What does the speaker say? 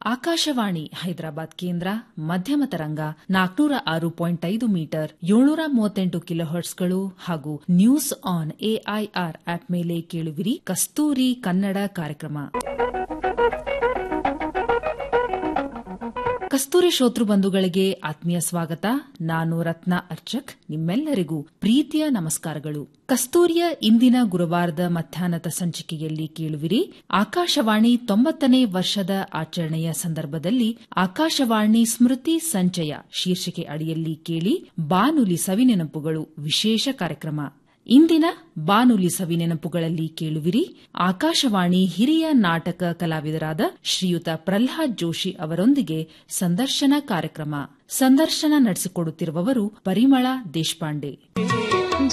ಆಕಾಶವಾಣಿ ಹೈದರಾಬಾದ್ ಕೇಂದ್ರ ಮಧ್ಯಮ ತರಂಗ ನಾಲ್ಕನೂರ ಆರು ಪಾಯಿಂಟ್ ಐದು ಮೀಟರ್ ಏಳ್ನೂರ ಮೂವತ್ತೆಂಟು ಕಿಲೋಹರ್ಟ್ಸ್ಗಳು ಹಾಗೂ ನ್ಯೂಸ್ ಆನ್ ಎಐಆರ್ ಆಪ್ ಮೇಲೆ ಕೇಳುವಿರಿ ಕಸ್ತೂರಿ ಕನ್ನಡ ಕಾರ್ಯಕ್ರಮ ಕಸ್ತೂರಿ ಶ್ರೋತೃ ಬಂಧುಗಳಿಗೆ ಆತ್ಮೀಯ ಸ್ವಾಗತ ನಾನು ರತ್ನ ಅರ್ಚಕ್ ನಿಮ್ಮೆಲ್ಲರಿಗೂ ಪ್ರೀತಿಯ ನಮಸ್ಕಾರಗಳು ಕಸ್ತೂರಿಯ ಇಂದಿನ ಗುರುವಾರದ ಮಧ್ಯಾಹ್ನದ ಸಂಚಿಕೆಯಲ್ಲಿ ಕೇಳುವಿರಿ ಆಕಾಶವಾಣಿ ತೊಂಬತ್ತನೇ ವರ್ಷದ ಆಚರಣೆಯ ಸಂದರ್ಭದಲ್ಲಿ ಆಕಾಶವಾಣಿ ಸ್ಮೃತಿ ಸಂಚಯ ಶೀರ್ಷಿಕೆ ಅಡಿಯಲ್ಲಿ ಕೇಳಿ ಬಾನುಲಿ ಸವಿನೆನಪುಗಳು ವಿಶೇಷ ಕಾರ್ಯಕ್ರಮ ಇಂದಿನ ಬಾನುಲಿ ಸವಿನೆನಪುಗಳಲ್ಲಿ ಕೇಳುವಿರಿ ಆಕಾಶವಾಣಿ ಹಿರಿಯ ನಾಟಕ ಕಲಾವಿದರಾದ ಶ್ರೀಯುತ ಪ್ರಹ್ಲಾದ್ ಜೋಶಿ ಅವರೊಂದಿಗೆ ಸಂದರ್ಶನ ಕಾರ್ಯಕ್ರಮ ಸಂದರ್ಶನ ನಡೆಸಿಕೊಡುತ್ತಿರುವವರು ಪರಿಮಳ ದೇಶಪಾಂಡೆ